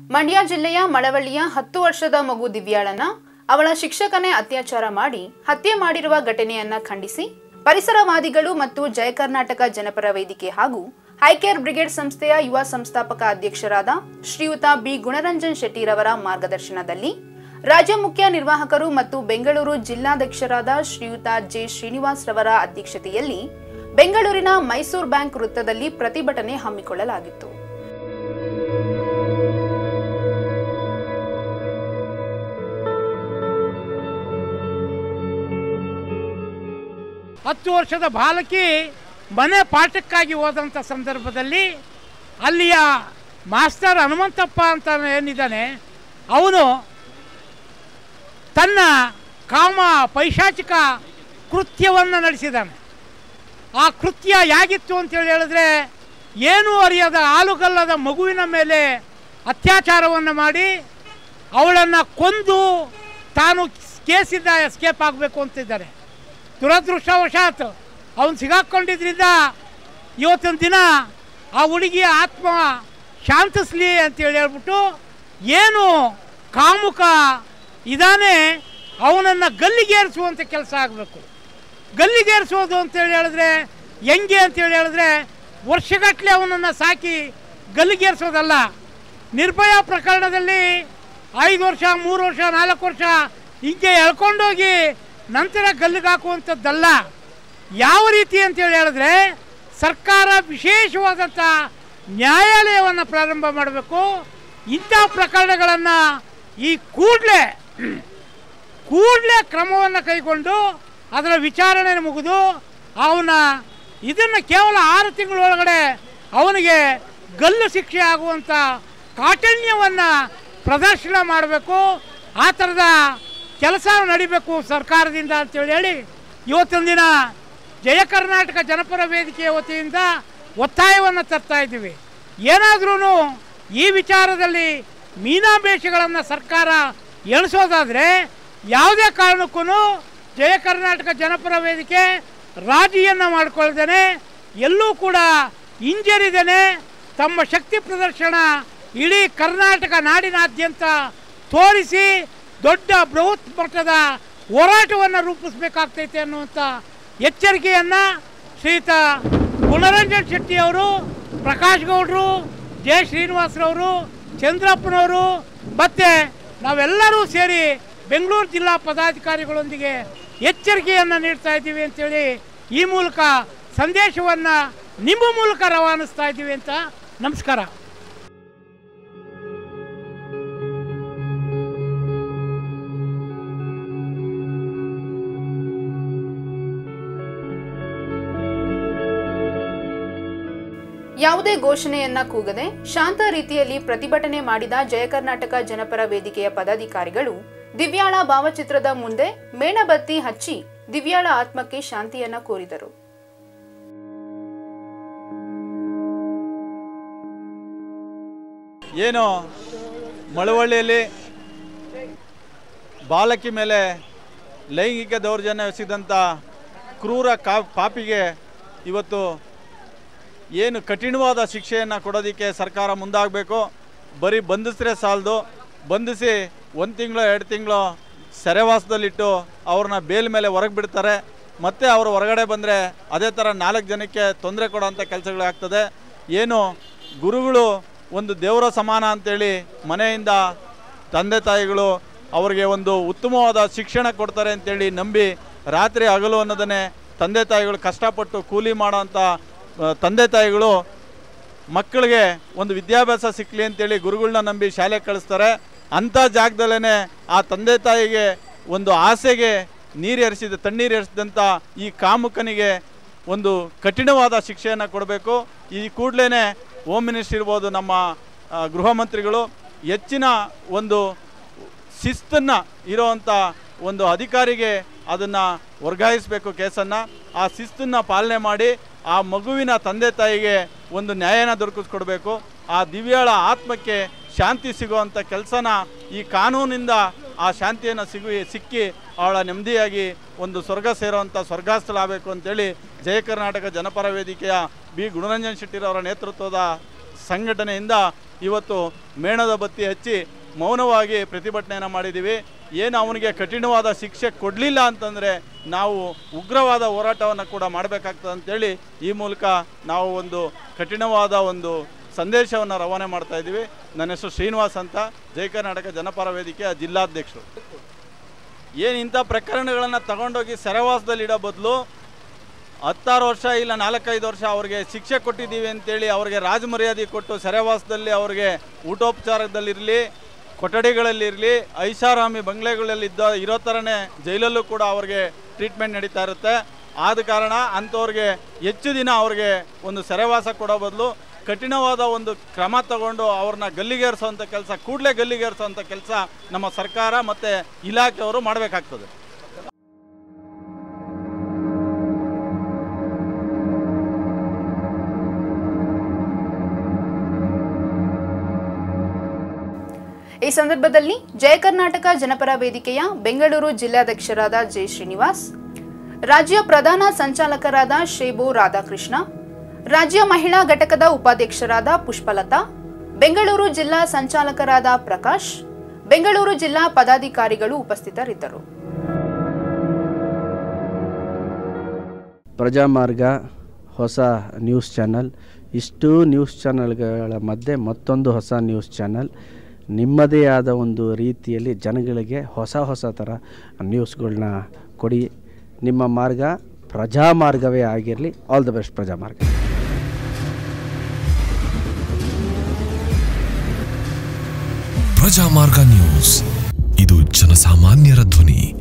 ಮಂಡ್ಯ ಜಿಲ್ಲೆಯ ಮಳವಳ್ಳಿಯ ಹತ್ತು ವರ್ಷದ ಮಗು ದಿವ್ಯಾಳನ್ನ ಅವಳ ಶಿಕ್ಷಕನೇ ಅತ್ಯಾಚಾರ ಮಾಡಿ ಹತ್ಯೆ ಮಾಡಿರುವ ಘಟನೆಯನ್ನ ಖಂಡಿಸಿ ಪರಿಸರವಾದಿಗಳು ಮತ್ತು ಜಯ ಕರ್ನಾಟಕ ಜನಪರ ವೇದಿಕೆ ಹಾಗೂ ಹೈಕೇರ್ ಬ್ರಿಗೇಡ್ ಸಂಸ್ಥೆಯ ಯುವ ಸಂಸ್ಥಾಪಕ ಅಧ್ಯಕ್ಷರಾದ ಶ್ರೀಯುತ ಬಿ ಗುಣರಂಜನ್ ಶೆಟ್ಟಿರವರ ಮಾರ್ಗದರ್ಶನದಲ್ಲಿ ರಾಜ್ಯ ಮುಖ್ಯ ನಿರ್ವಾಹಕರು ಮತ್ತು ಬೆಂಗಳೂರು ಜಿಲ್ಲಾಧ್ಯಕ್ಷರಾದ ಶ್ರೀಯುತ ಜೆ ಶ್ರೀನಿವಾಸ್ ರವರ ಅಧ್ಯಕ್ಷತೆಯಲ್ಲಿ ಬೆಂಗಳೂರಿನ ಮೈಸೂರು ಬ್ಯಾಂಕ್ ವೃತ್ತದಲ್ಲಿ ಪ್ರತಿಭಟನೆ ಹಮ್ಮಿಕೊಳ್ಳಲಾಗಿತ್ತು ಹತ್ತು ವರ್ಷದ ಬಾಲಕಿ ಮನೆ ಪಾಠಕ್ಕಾಗಿ ಹೋದಂಥ ಸಂದರ್ಭದಲ್ಲಿ ಅಲ್ಲಿಯ ಮಾಸ್ಟರ್ ಹನುಮಂತಪ್ಪ ಅಂತ ಏನಿದ್ದಾನೆ ಅವನು ತನ್ನ ಕಾಮ ಪೈಶಾಚಿಕ ಕೃತ್ಯವನ್ನು ನಡೆಸಿದ್ದಾನೆ ಆ ಕೃತ್ಯ ಯಾಗಿತ್ತು ಅಂತೇಳಿ ಹೇಳಿದ್ರೆ ಏನೂ ಅರಿಯದ ಆಲುಗಲ್ಲದ ಮಗುವಿನ ಮೇಲೆ ಅತ್ಯಾಚಾರವನ್ನು ಮಾಡಿ ಅವಳನ್ನು ಕೊಂದು ತಾನು ಕೇಸಿಂದ ಎಸ್ಕೇಪ್ ಆಗಬೇಕು ಅಂತಿದ್ದಾರೆ ದುರದೃಷ್ಟವಶಾತ್ ಅವನು ಸಿಗಾಕೊಂಡಿದ್ರಿಂದ ಇವತ್ತಿನ ದಿನ ಆ ಹುಡುಗಿಯ ಆತ್ಮ ಶಾಂತಿಸ್ಲಿ ಅಂತೇಳಿ ಹೇಳ್ಬಿಟ್ಟು ಏನು ಕಾಮುಕ ಇದಾನೆ ಅವನನ್ನು ಗಲ್ಲಿಗೇರಿಸುವಂಥ ಕೆಲಸ ಆಗಬೇಕು ಗಲ್ಲಿಗೇರಿಸೋದು ಅಂತೇಳಿ ಹೇಳಿದ್ರೆ ಹೆಂಗೆ ಅಂತೇಳಿ ಹೇಳಿದ್ರೆ ವರ್ಷಗಟ್ಟಲೆ ಅವನನ್ನು ಸಾಕಿ ಗಲ್ಲಿಗೇರಿಸೋದಲ್ಲ ನಿರ್ಭಯ ಪ್ರಕರಣದಲ್ಲಿ ಐದು ವರ್ಷ ಮೂರು ವರ್ಷ ನಾಲ್ಕು ವರ್ಷ ಹಿಂಗೆ ಎಳ್ಕೊಂಡೋಗಿ ನಂತರ ಗಲ್ಲಿಗೆ ಹಾಕುವಂಥದ್ದಲ್ಲ ಯಾವ ರೀತಿ ಅಂತೇಳಿ ಹೇಳಿದ್ರೆ ಸರ್ಕಾರ ವಿಶೇಷವಾದಂಥ ನ್ಯಾಯಾಲಯವನ್ನು ಪ್ರಾರಂಭ ಮಾಡಬೇಕು ಇಂಥ ಪ್ರಕರಣಗಳನ್ನು ಈ ಕೂಡಲೇ ಕೂಡಲೇ ಕ್ರಮವನ್ನು ಕೈಗೊಂಡು ಅದರ ವಿಚಾರಣೆ ಮುಗಿದು ಅವನ ಇದನ್ನು ಕೇವಲ ಆರು ತಿಂಗಳೊಳಗಡೆ ಅವನಿಗೆ ಗಲ್ಲು ಶಿಕ್ಷೆ ಆಗುವಂಥ ಕಾಠಿಣ್ಯವನ್ನು ಪ್ರದರ್ಶನ ಮಾಡಬೇಕು ಆ ಥರದ ಕೆಲಸ ನಡಿಬೇಕು ಸರ್ಕಾರದಿಂದ ಅಂತೇಳಿ ಹೇಳಿ ಇವತ್ತಿನ ದಿನ ಜಯ ಕರ್ನಾಟಕ ಜನಪರ ವೇದಿಕೆಯ ವತಿಯಿಂದ ಒತ್ತಾಯವನ್ನು ತರ್ತಾ ಇದ್ದೀವಿ ಏನಾದ್ರೂ ಈ ವಿಚಾರದಲ್ಲಿ ಮೀನಾಬೇಷಗಳನ್ನು ಸರ್ಕಾರ ಎಣಿಸೋದಾದರೆ ಯಾವುದೇ ಕಾರಣಕ್ಕೂ ಜಯ ಕರ್ನಾಟಕ ಜನಪರ ವೇದಿಕೆ ರಾಜಿಯನ್ನು ಮಾಡಿಕೊಳ್ದೇನೆ ಎಲ್ಲೂ ಕೂಡ ಹಿಂಜರಿದೇನೆ ತಮ್ಮ ಶಕ್ತಿ ಪ್ರದರ್ಶನ ಇಡೀ ಕರ್ನಾಟಕ ನಾಡಿನಾದ್ಯಂತ ತೋರಿಸಿ ದೊಡ್ಡ ಬೃಹತ್ ಮಟ್ಟದ ಹೋರಾಟವನ್ನು ರೂಪಿಸಬೇಕಾಗ್ತೈತೆ ಅನ್ನುವಂಥ ಎಚ್ಚರಿಕೆಯನ್ನು ಶ್ರೀಯುತ ಗುಣರಂಜನ್ ಶೆಟ್ಟಿ ಅವರು ಪ್ರಕಾಶ್ ಗೌಡರು ಜೆ ಶ್ರೀನಿವಾಸರವರು ಚಂದ್ರಪ್ಪನವರು ಮತ್ತು ನಾವೆಲ್ಲರೂ ಸೇರಿ ಬೆಂಗಳೂರು ಜಿಲ್ಲಾ ಪದಾಧಿಕಾರಿಗಳೊಂದಿಗೆ ಎಚ್ಚರಿಕೆಯನ್ನು ನೀಡ್ತಾ ಇದ್ದೀವಿ ಅಂತೇಳಿ ಈ ಮೂಲಕ ಸಂದೇಶವನ್ನು ನಿಮ್ಮ ಮೂಲಕ ರವಾನಿಸ್ತಾ ಇದ್ದೀವಿ ಅಂತ ನಮಸ್ಕಾರ ಯಾವುದೇ ಘೋಷಣೆಯನ್ನ ಕೂಗದೆ ಶಾಂತ ರೀತಿಯಲ್ಲಿ ಪ್ರತಿಭಟನೆ ಮಾಡಿದ ಜಯ ಕರ್ನಾಟಕ ಜನಪರ ವೇದಿಕೆಯ ಪದಾಧಿಕಾರಿಗಳು ದಿವ್ಯಾಳ ಭಾವಚಿತ್ರದ ಮುಂದೆ ಮೇಣಬತ್ತಿ ಹಚ್ಚಿ ದಿವ್ಯಾಳ ಆತ್ಮಕ್ಕೆ ಶಾಂತಿಯನ್ನ ಕೋರಿದರು ಏನು ಮಳವಳ್ಳಿಯಲ್ಲಿ ಬಾಲಕಿ ಮೇಲೆ ಲೈಂಗಿಕ ದೌರ್ಜನ್ಯ ಎಸಗಿದಂಥ ಕ್ರೂರ ಕಾ ಪಾಪಿಗೆ ಇವತ್ತು ಏನು ಕಠಿಣವಾದ ಶಿಕ್ಷೆಯನ್ನು ಕೊಡೋದಕ್ಕೆ ಸರ್ಕಾರ ಮುಂದಾಗಬೇಕು ಬರೀ ಬಂಧಿಸಿದ್ರೆ ಸಾಲದು ಬಂಧಿಸಿ ಒಂದು ತಿಂಗಳು ಎರಡು ತಿಂಗಳು ಸೆರೆವಾಸದಲ್ಲಿಟ್ಟು ಅವ್ರನ್ನ ಬೇಲ್ ಮೇಲೆ ಹೊರಗೆ ಬಿಡ್ತಾರೆ ಮತ್ತೆ ಅವರು ಹೊರಗಡೆ ಬಂದರೆ ಅದೇ ಥರ ನಾಲ್ಕು ಜನಕ್ಕೆ ತೊಂದರೆ ಕೊಡೋಂಥ ಕೆಲಸಗಳಾಗ್ತದೆ ಏನು ಗುರುಗಳು ಒಂದು ದೇವರ ಸಮಾನ ಅಂತೇಳಿ ಮನೆಯಿಂದ ತಂದೆ ತಾಯಿಗಳು ಅವರಿಗೆ ಒಂದು ಉತ್ತಮವಾದ ಶಿಕ್ಷಣ ಕೊಡ್ತಾರೆ ಅಂತೇಳಿ ನಂಬಿ ರಾತ್ರಿ ಹಗಲು ಅನ್ನೋದನ್ನೇ ತಂದೆ ತಾಯಿಗಳು ಕಷ್ಟಪಟ್ಟು ಕೂಲಿ ಮಾಡೋಂಥ ಆ, ತಂದೆ ತಾಯಿಗಳು ಮಕ್ಕಳಿಗೆ ಒಂದು ವಿದ್ಯಾಭ್ಯಾಸ ಸಿಕ್ಕಲಿ ಅಂತೇಳಿ ಗುರುಗಳನ್ನ ನಂಬಿ ಶಾಲೆಗೆ ಕಳಿಸ್ತಾರೆ ಅಂಥ ಜಾಗದಲ್ಲೇ ಆ ತಂದೆ ತಾಯಿಗೆ ಒಂದು ಆಸೆಗೆ ನೀರು ಎರೆಸಿದ ತಣ್ಣೀರು ಎರೆಸಿದಂಥ ಈ ಕಾಮುಕನಿಗೆ ಒಂದು ಕಠಿಣವಾದ ಶಿಕ್ಷೆಯನ್ನು ಕೊಡಬೇಕು ಈ ಕೂಡಲೇ ಹೋಮ್ ಮಿನಿಸ್ಟ್ರಿ ಇರ್ಬೋದು ನಮ್ಮ ಆ, ಗೃಹ ಮಂತ್ರಿಗಳು ಹೆಚ್ಚಿನ ಒಂದು ಶಿಸ್ತನ್ನು ಇರೋವಂಥ ಒಂದು ಅಧಿಕಾರಿಗೆ ಅದನ್ನು ವರ್ಗಾಯಿಸಬೇಕು ಕೇಸನ್ನು ಆ ಶಿಸ್ತನ್ನು ಪಾಲನೆ ಮಾಡಿ ಆ ಮಗುವಿನ ತಂದೆ ತಾಯಿಗೆ ಒಂದು ನ್ಯಾಯನ ದೊರಕಿಸ್ಕೊಡ್ಬೇಕು ಆ ದಿವ್ಯಾಳ ಆತ್ಮಕ್ಕೆ ಶಾಂತಿ ಸಿಗುವಂಥ ಕೆಲಸನ ಈ ಕಾನೂನಿಂದ ಆ ಶಾಂತಿಯನ್ನು ಸಿಗು ಸಿಕ್ಕಿ ಅವಳ ನೆಮ್ಮದಿಯಾಗಿ ಒಂದು ಸ್ವರ್ಗ ಸೇರುವಂಥ ಸ್ವರ್ಗಾಸ್ಥಳಾಗಬೇಕು ಅಂತೇಳಿ ಜಯ ಕರ್ನಾಟಕ ಜನಪರ ವೇದಿಕೆಯ ಬಿ ಗುಣರಂಜನ್ ಶೆಟ್ಟಿರವರ ನೇತೃತ್ವದ ಸಂಘಟನೆಯಿಂದ ಇವತ್ತು ಮೇಣದ ಬತ್ತಿ ಹಚ್ಚಿ ಮೌನವಾಗಿ ಪ್ರತಿಭಟನೆಯನ್ನು ಮಾಡಿದ್ದೀವಿ ಏನು ಅವನಿಗೆ ಕಠಿಣವಾದ ಶಿಕ್ಷೆ ಕೊಡಲಿಲ್ಲ ಅಂತಂದರೆ ನಾವು ಉಗ್ರವಾದ ಹೋರಾಟವನ್ನು ಕೂಡ ಮಾಡಬೇಕಾಗ್ತದೆ ಅಂತೇಳಿ ಈ ಮೂಲಕ ನಾವು ಒಂದು ಕಠಿಣವಾದ ಒಂದು ಸಂದೇಶವನ್ನು ರವಾನೆ ಮಾಡ್ತಾ ಇದ್ದೀವಿ ನನ್ನ ಹೆಸರು ಶ್ರೀನಿವಾಸ್ ಅಂತ ಜಯ ಕರ್ನಾಟಕ ಜನಪರ ವೇದಿಕೆಯ ಜಿಲ್ಲಾಧ್ಯಕ್ಷರು ಏನು ಇಂಥ ಪ್ರಕರಣಗಳನ್ನು ತಗೊಂಡೋಗಿ ಸೆರೆವಾಸದಲ್ಲಿ ಇಡೋ ಬದಲು ಹತ್ತಾರು ವರ್ಷ ಇಲ್ಲ ನಾಲ್ಕೈದು ವರ್ಷ ಅವ್ರಿಗೆ ಶಿಕ್ಷೆ ಕೊಟ್ಟಿದ್ದೀವಿ ಅಂತೇಳಿ ಅವ್ರಿಗೆ ರಾಜಮರ್ಯಾದೆ ಕೊಟ್ಟು ಸೆರೆವಾಸದಲ್ಲಿ ಅವ್ರಿಗೆ ಊಟೋಪಚಾರದಲ್ಲಿರಲಿ ಕೊಠಡಿಗಳಲ್ಲಿರಲಿ ಐಷಾರಾಮಿ ಬಂಗ್ಲೆಗಳಲ್ಲಿದ್ದ ಇರೋ ಥರನೇ ಜೈಲಲ್ಲೂ ಕೂಡ ಅವ್ರಿಗೆ ಟ್ರೀಟ್ಮೆಂಟ್ ನಡೀತಾ ಇರುತ್ತೆ ಆದ ಕಾರಣ ಅಂಥವ್ರಿಗೆ ಹೆಚ್ಚು ದಿನ ಅವ್ರಿಗೆ ಒಂದು ಸೆರೆವಾಸ ಕೊಡೋ ಬದಲು ಕಠಿಣವಾದ ಒಂದು ಕ್ರಮ ತಗೊಂಡು ಅವ್ರನ್ನ ಗಲ್ಲಿಗೇರಿಸೋವಂಥ ಕೆಲಸ ಕೂಡಲೇ ಗಲ್ಲಿಗೇರಿಸೋವಂಥ ಕೆಲಸ ನಮ್ಮ ಸರ್ಕಾರ ಮತ್ತು ಇಲಾಖೆಯವರು ಮಾಡಬೇಕಾಗ್ತದೆ ಈ ಸಂದರ್ಭದಲ್ಲಿ ಜಯ ಕರ್ನಾಟಕ ಜನಪರ ವೇದಿಕೆಯ ಬೆಂಗಳೂರು ಜಿಲ್ಲಾಧ್ಯಕ್ಷರಾದ ಜೆ ಶ್ರೀನಿವಾಸ್ ರಾಜ್ಯ ಪ್ರಧಾನ ಸಂಚಾಲಕರಾದ ಶೇಬು ರಾಧಾಕೃಷ್ಣ ರಾಜ್ಯ ಮಹಿಳಾ ಘಟಕದ ಉಪಾಧ್ಯಕ್ಷರಾದ ಪುಷ್ಪಲತಾ ಬೆಂಗಳೂರು ಜಿಲ್ಲಾ ಸಂಚಾಲಕರಾದ ಪ್ರಕಾಶ್ ಬೆಂಗಳೂರು ಜಿಲ್ಲಾ ಪದಾಧಿಕಾರಿಗಳು ಉಪಸ್ಥಿತರಿದ್ದರು ಪ್ರಜಾಮಾರ್ಗ ಹೊಸ ನ್ಯೂಸ್ ಚಾನಲ್ ಇಷ್ಟು ನ್ಯೂಸ್ ಚಾನಲ್ಗಳ ಮಧ್ಯೆ ಮತ್ತೊಂದು ಹೊಸ ನ್ಯೂಸ್ ಚಾನಲ್ ನಿಮ್ಮದೇ ಆದ ಒಂದು ರೀತಿಯಲ್ಲಿ ಜನಗಳಿಗೆ ಹೊಸ ಹೊಸ ಥರ ನ್ಯೂಸ್ಗಳನ್ನ ಕೊಡಿ ನಿಮ್ಮ ಮಾರ್ಗ ಪ್ರಜಾಮಾರ್ಗವೇ ಆಗಿರಲಿ all the best Prajamarga Prajamarga news ಇದು ಜನಸಾಮಾನ್ಯರ ಧ್ವನಿ